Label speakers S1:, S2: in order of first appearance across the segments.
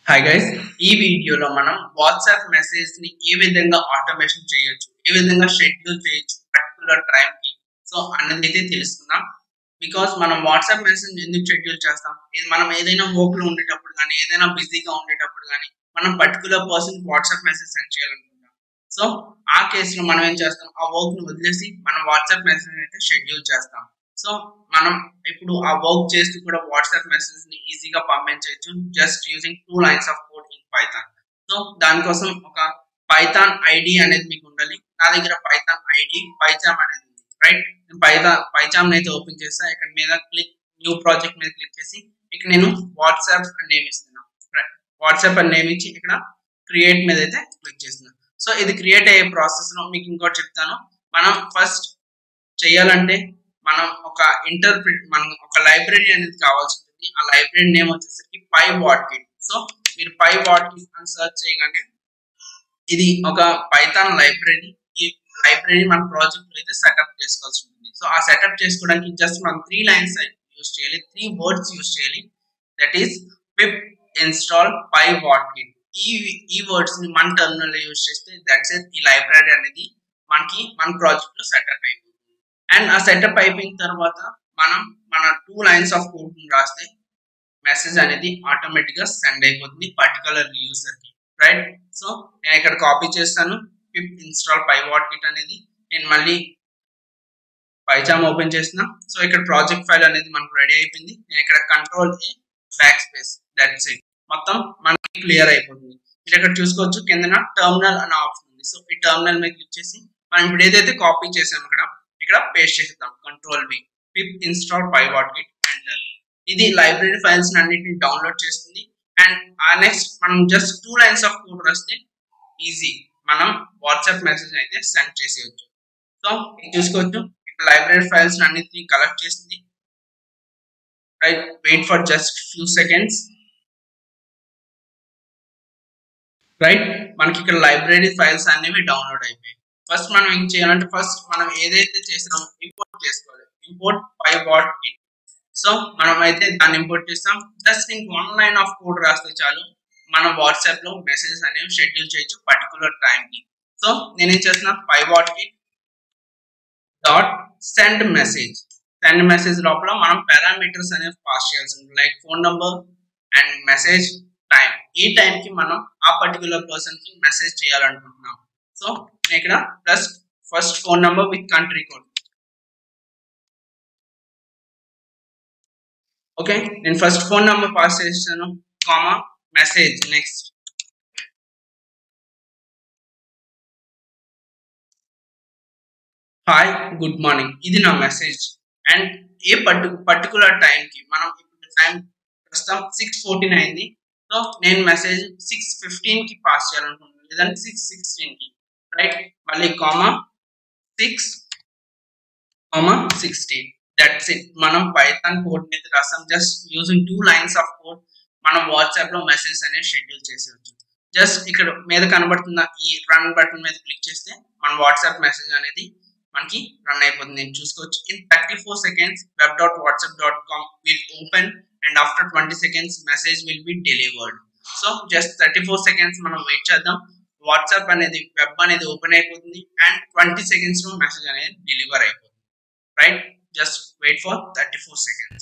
S1: hi guys ఈ వీడియోలో మనం వాట్సాప్ మెసేజ్ ని ఏ విధంగా ఆటోమేషన్ చేయొచ్చు ఏ విధంగా షెడ్యూల్ చేయొచ్చు పర్టికులర్ టైం కి సో అన్నది అయితే తెలుసుకుందాం బికాస్ మనం వాట్సాప్ మెసేజ్ ఎందుకు షెడ్యూల్ చేస్తాం ఇది మనం ఏదైనా వర్క్ లో ఉండేటప్పుడు కానీ ఏదైనా బిజీగా ఉండేటప్పుడు కానీ మనం particular person WhatsApp message send చేయాలనుకుంటాం సో ఆ కేసులో మనం ఏం చేస్తాం ఆ వర్క్ ని వదిలేసి మనం వాట్సాప్ మెసేజ్ అయితే షెడ్యూల్ చేస్తాం సో మనం ఇప్పుడు ఆ వర్క్ చేస్తూ కూడా వాట్సాప్ మెసేజ్ ని ఈజీగా పంపించవచ్చు just using two lines of code in Python so దానికోసం ఒక పైథాన్ ఐడి అనేది మీకు ఉండాలి నా దగ్గర పైథాన్ ఐడి పైచామ్ అనేది ఉంది రైట్ నేను పైథాన్ పైచామ్ అయితే ఓపెన్ చేస్తా ఇక్కడ మీద క్లిక్ న్యూ ప్రాజెక్ట్ మీద క్లిక్ చేసి ఇక్కడ నేను వాట్సాప్ అని నేమ్ ఇస్తున్నాను వాట్సాప్ అని నేమ్ ఇచ్చి ఇక్కడ క్రియేట్ మీద అయితే క్లిక్ చేస్తున్నాను సో ఇది క్రియేట్ అయ్యే ప్రాసెస్ లో మీకు ఇంకోటి చెప్తాను మనం ఫస్ట్ చేయాలంటే మనం ఒక ఇంటర్ప్రిట్ మనం ఒక లైబ్రరీ అనేది కావాల్సి ఉంటుంది ఆ లైబ్రరీ నేమ్ వచ్చేసరికి పై వాట్ కిట్ సో మీరు పై వాట్ కిట్ అని సెర్చ్ చేయగానే ఇది ఒక పైథాన్ లైబ్రరీ ఈ లైబ్రరీ మన ప్రాజెక్ట్ అయితే సెటప్ చేసుకోవాల్సి ఉంటుంది సో ఆ సెటప్ చేసుకోవడానికి జస్ట్ మనం త్రీ లైన్స్ యూస్ చేయాలి త్రీ వర్డ్స్ యూస్ చేయాలి that is pip install py what kit ఈ ఈ వర్డ్స్ ని మన టర్మినల్ లో యూస్ చేస్తే దట్స్ ఇట్ ఈ లైబ్రరీ అనేది మనకి మన ప్రాజెక్ట్ లో సెటప్ అయిపోతుంది అండ్ ఆ సెటప్ అయిపోయిన తర్వాత మనం మన టూ లైన్స్ ఆఫ్ కోడ్ రాస్తే మెసేజ్ అనేది ఆటోమేటిక్ గా సెండ్ అయిపోతుంది పర్టికులర్ యూజర్ కి రైట్ సో నేను ఇక్కడ కాపీ చేస్తాను pip install py what kit అనేది నేను మళ్ళీ పైజామ్ ఓపెన్ చేసిన సో ఇక్కడ ప్రాజెక్ట్ ఫైల్ అనేది మనకు రెడీ అయిపోయింది నేను ఇక్కడ control A backspace that's it మొత్తం మనకి క్లియర్ అయిపోతుంది మీరు ఇక్కడ చూసుకోవచ్చు కిందన టర్మినల్ అనే ఆప్షన్ ఉంది సో ఈ టర్మినల్ మీద క్లిక్ చేసి మనం ఇప్పుడు ఏదైతే కాపీ చేసాం ఇక్కడ ఇక్కడ పేస్ట్ చేసేద్దాం control V pip install py what kit enter ఇది లైబ్రరీ ఫైల్స్ అన్నిటిని డౌన్లోడ్ చేస్తుంది అండ్ ఆ నెక్స్ట్ మనం just two lines of code రాస్తే ఈజీ మనం వాట్సాప్ మెసేజ్ అయితే సెండ్ చేసేయచ్చు సో ఇది చూసుకోవచ్చు ఇక్కడ లైబ్రరీ ఫైల్స్ అన్నిటిని కలెక్ట్ చేసింది right wait for just few seconds right మనకి ఇక్కడ లైబ్రరీ ఫైల్స్ అనేవి డౌన్లోడ్ అయిపోయాయి ఫస్ట్ మనం ఏం చేయాలంటే ఫస్ట్ మనం ఏదైతే చేసినామో ఇంపోర్ట్ చేసుకోవాలి import pi what kit so మనం అయితే దాన్ని ఇంపోర్ట్ చేస్తాం జస్ట్ ఇంక వన్ లైన్ ఆఫ్ కోడ్ రాస్తే చాలు మనం వాట్సాప్ లో మెసేజెస్ అనేవి షెడ్యూల్ చేయొచ్చు పర్టికులర్ టైం కి సో నేనేం చేస్తున్నా py what kit dot send message send message లోపల మనం పారామీటర్స్ అనేవి పాస్ చేయాల్సి ఉంటుంది like phone number and message time ఈ టైం కి మనం ఆ పర్టికులర్ పర్సన్ కి మెసేజ్ చేయాలనుకుంటున్నాం సో ఇక్కడ plus first phone number with country code okay నేను ఫస్ట్ ఫోన్ నంబర్ పాస్ చేస్తాను comma message next hi good morning ఇది నా మెసేజ్ అండ్ ఏ పర్టి పర్టికులర్ టైంకి మనం ఇప్పుడు టైం ప్రస్తుతం సిక్స్ ఫోర్టీన్ అయింది సో నేను మెసేజ్ సిక్స్ ఫిఫ్టీన్ కి పాస్ చేయాలనుకుంటున్నాను లేదంటే సిక్స్ సిక్స్టీన్ కి రైట్ మళ్ళీ comma six comma sixteen that's it మనం పైథాన్ కోడ్ మీద రాస్తాం just using two lines of code మనం వాట్సాప్ లో మెసేజ్ అనేది షెడ్యూల్ చేసేవచ్చు జస్ట్ ఇక్కడ మీద కనబడుతున్న ఈ రన్ బటన్ మీద క్లిక్ చేస్తే మన వాట్సాప్ మెసేజ్ అనేది మనకి రన్ అయిపోతుంది నేను చూసుకోవచ్చు in thirty four seconds web dot WhatsApp dot com will open and after twenty seconds message will be delivered so just thirty four seconds మనం వెయిట్ చేద్దాం వాట్సాప్ అనేది వెబ్ అనేది ఓపెన్ అయిపోతుంది అండ్ ట్వంటీ సెకండ్స్ లో message అనేది deliver అయిపోతుంది right just wait for thirty four seconds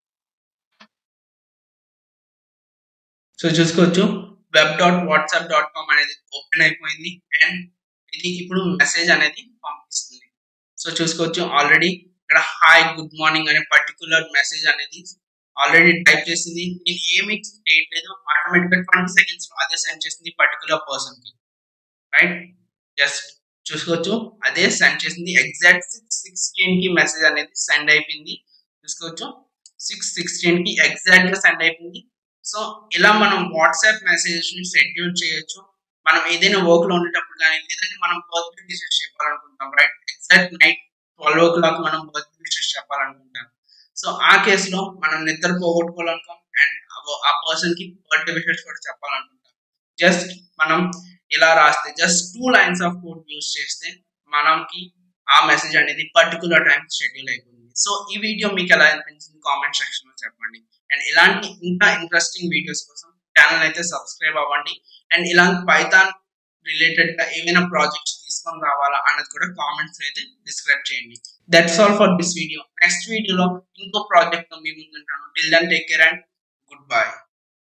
S1: so చూసుకోవచ్చు web dot WhatsApp dot com అనేది ఓపెన్ అయిపోయింది అండ్ ఇది ఇప్పుడు మెసేజ్ అనేది పంపిస్తుంది సో చూసుకోవచ్చు ఆల్రెడీ ఇక్కడ హాయ్ గుడ్ మార్నింగ్ అనే పర్టికులర్ మెసేజ్ అనేది ఆల్రెడీ టైప్ చేసింది నేను ఏమి చేయట్లేదు ఆటోమేటిక్ గా ట్వంటీ సెకండ్స్ లో అదే సెండ్ చేసింది పర్టికులర్ పర్సన్ కి రైట్ జస్ట్ చూసుకోవచ్చు అదే సెండ్ చేసింది ఎగ్జాక్ట్ సిక్స్ సిక్స్టీన్ కి మెసేజ్ అనేది సెండ్ అయిపోయింది చూసుకోవచ్చు సిక్స్ సిక్స్టీన్ కి ఎగ్జాక్ట్ గా సెండ్ అయిపోయింది సో ఇలా మనం వాట్సాప్ మెసేజ్ ని షెడ్యూల్ చేయొచ్చు మనం ఏదైనా వర్క్ లో ఉండేటప్పుడు కానీ లేదంటే మనం బర్త్డే విషెస్ చెప్పాలనుకుంటాం right exact night twelve o'clock మనం బర్త్డే విషెస్ చెప్పాలనుకుంటాం సో ఆ కేసులో మనం నిద్ర పోగొట్టుకోవాలనుకోం అండ్ ఆ పర్సన్ కి బర్త్డే విషెస్ కూడా చెప్పాలనుకుంటాం జస్ట్ మనం ఇలా రాస్తే just two lines of code use చేస్తే మనకి ఆ మెసేజ్ అనేది పర్టికులర్ టైం షెడ్యూల్ అయిపోతుంది సో ఈ వీడియో మీకు ఎలా అనిపించింది కామెంట్ సెక్షన్ లో చెప్పండి అండ్ ఇలాంటి ఇంకా ఇంట్రెస్టింగ్ వీడియోస్ కోసం ఛానల్ అయితే సబ్స్క్రైబ్ అవ్వండి అండ్ ఇలాంటి పైథాన్ రిలేటెడ్ గా ఏమైనా ప్రాజెక్ట్స్ తీసుకొని రావాలా అన్నది కూడా కామెంట్స్ అయితే డిస్క్రైబ్ చేయండి that's all for this video next వీడియోలో ఇంకో ప్రాజెక్ట్ తో మీ ముందుంటాను till then take care and good by